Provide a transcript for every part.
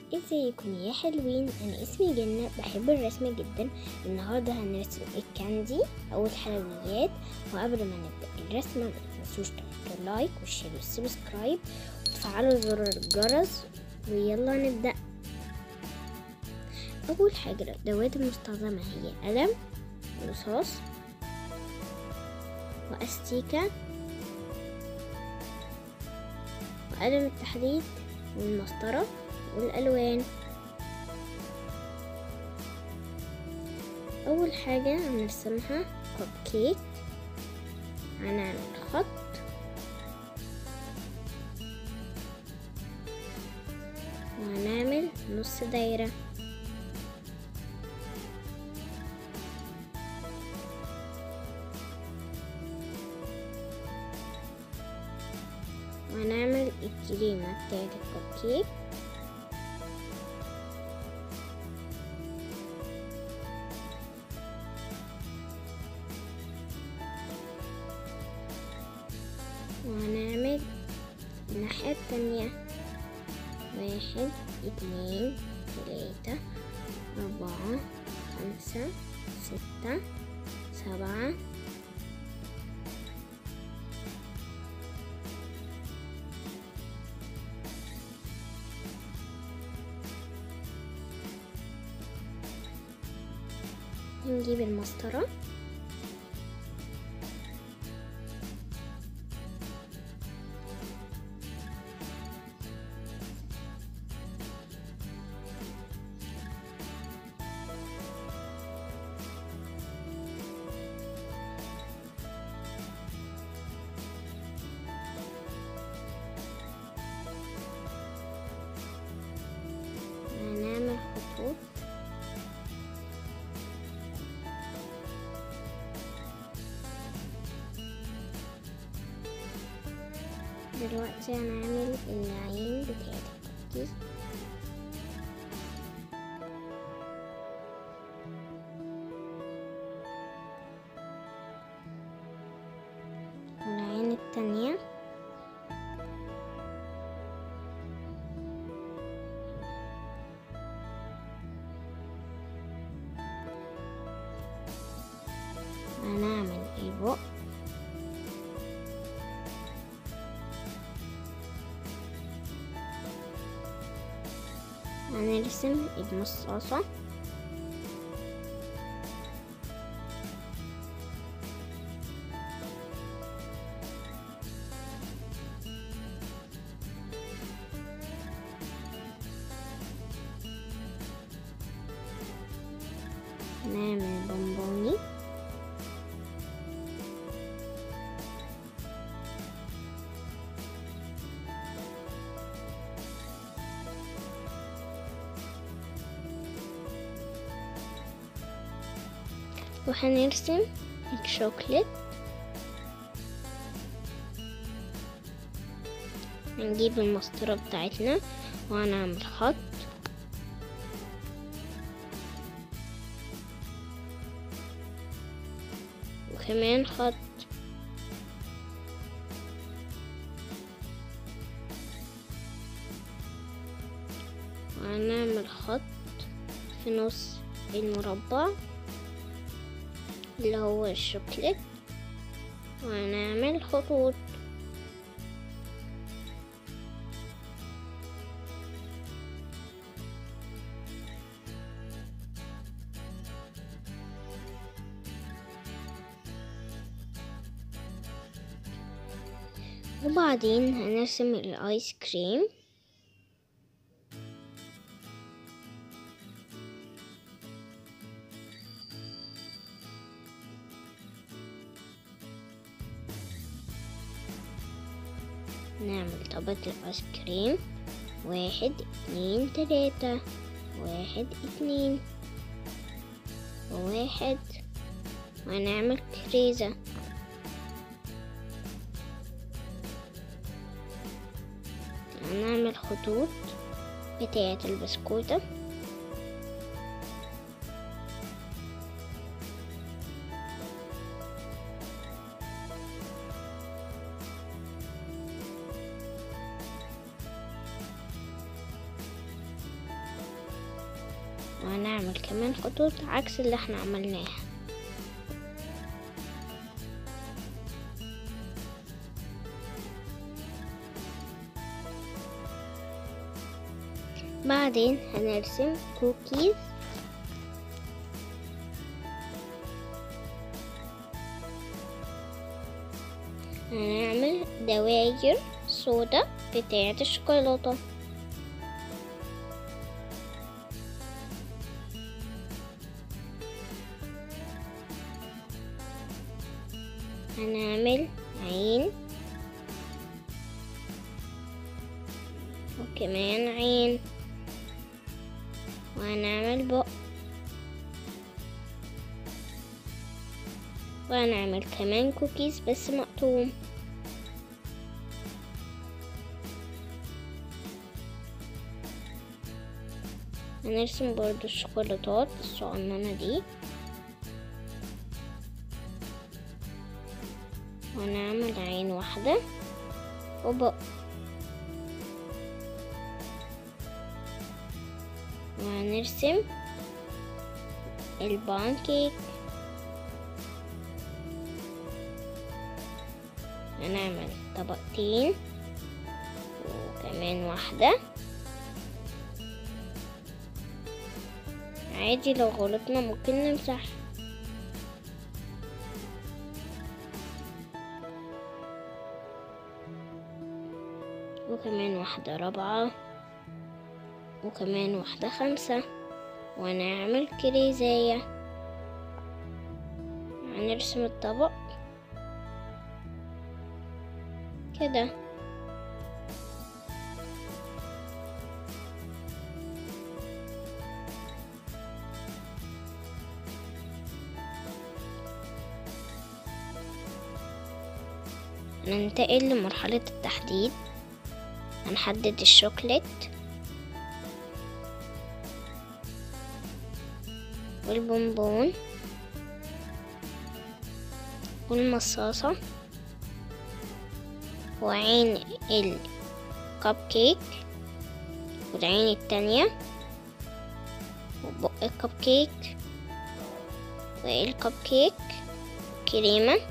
ازيكم يا حلوين انا اسمي جنة بحب الرسم جدا النهارده هنرسم الكاندي او الحلويات وقبل ما نبدا الرسمه ما تنسوش تحطوا لايك وشير وسبسكرايب وتفعلوا زر الجرس ويلا نبدا اول حاجه الادوات المستخدمه هي قلم رصاص واستيكه وقلم التحديد والمسطره والألوان أول حاجة هنرسمها كوب كيك هنعمل خط وهنعمل نص دايرة وهنعمل الكريمة بتاعت الكوب كيك وهنعمل الناحية التانية واحد اتنين تلاتة أربعة خمسة ستة سبعة نجيب المسطرة هنعمل خطوط دلوقتي هنعمل العين بتاعت الكوكيز والعين التانية هنعمل البق هنرسم المصاصة هنعمل بونبوني وهنرسم الشوكليت هنجيب المسطرة بتاعتنا وهنعمل خط وكمان خط وهنعمل خط في نص المربع اللي هو الشوكليت وهنعمل خطوط وبعدين هنرسم الايس كريم نعمل طبقة الآيس كريم واحد اتنين تلاتة واحد اتنين وواحد وهنعمل كريزة هنعمل خطوط بتاعة البسكوتة وهنعمل كمان خطوط عكس اللي احنا عملناها بعدين هنرسم كوكيز هنعمل دواير سودا بتاعة الشوكولاتة هنعمل عين وكمان عين وهنعمل بق وهنعمل كمان كوكيز بس مقطوم هنرسم برضو الشوكولاتات الصغننة دي ونعمل عين واحدة وبق وهنرسم البانكيك هنعمل طبقتين وكمان واحدة عادي لو غلطنا ممكن نمسح وكمان واحدة رابعة وكمان واحدة خمسة ونعمل كريزاية هنرسم الطبق كده ننتقل لمرحلة التحديد هنحدد الشوكليت والبونبون والمصاصة وعين الكب كيك والعين التانية وبق الكب كيك والكب كيك كريمة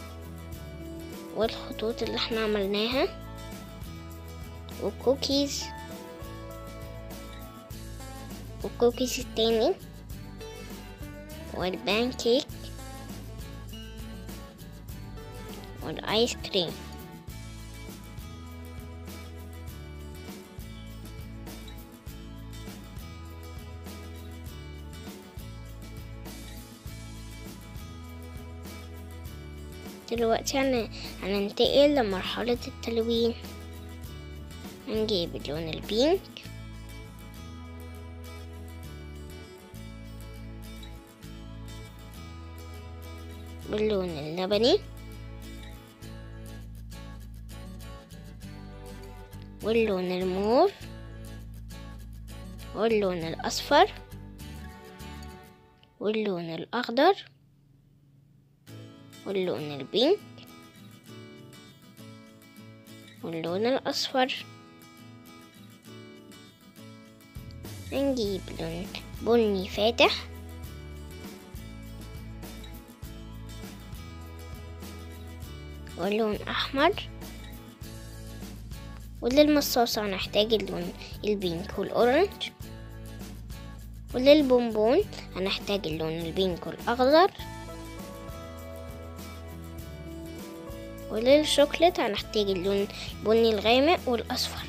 والخطوط اللي احنا عملناها والكوكيز والكوكيز التاني والبانكيك والايس كريم دلوقتي هن- هننتقل لمرحلة التلوين هنجيب اللون البينك باللون اللبني واللون الموف واللون الأصفر واللون الأخضر واللون البينك واللون الأصفر نجيب لون بني فاتح ولون أحمر وللمصاصة هنحتاج اللون البينك والأورنج وللبونبون هنحتاج اللون البينك والأخضر وللشوكولات هنحتاج اللون البني الغامق والأصفر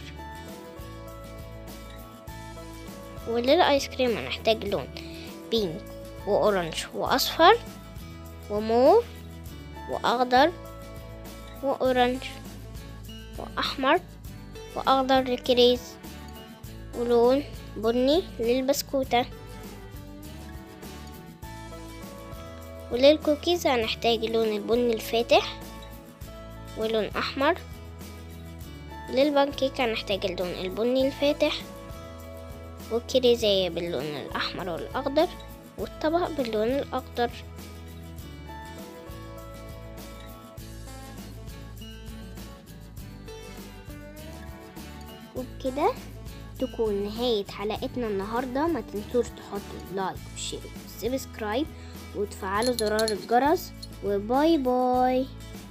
وللآيس كريم هنحتاج لون بينك وأورنج وأصفر وموف وأخضر وأورنج وأحمر وأخضر للكريز ولون بني للبسكوتة وللكوكيز هنحتاج اللون البني الفاتح ولون أحمر للبانكيك هنحتاج اللون البني الفاتح والكريزية باللون الأحمر والأخضر والطبق باللون الأخضر وبكده تكون نهاية حلقتنا النهاردة ما تنسوش تحطوا لايك وشير وسبسكرايب وتفعلوا زرار الجرس وباي باي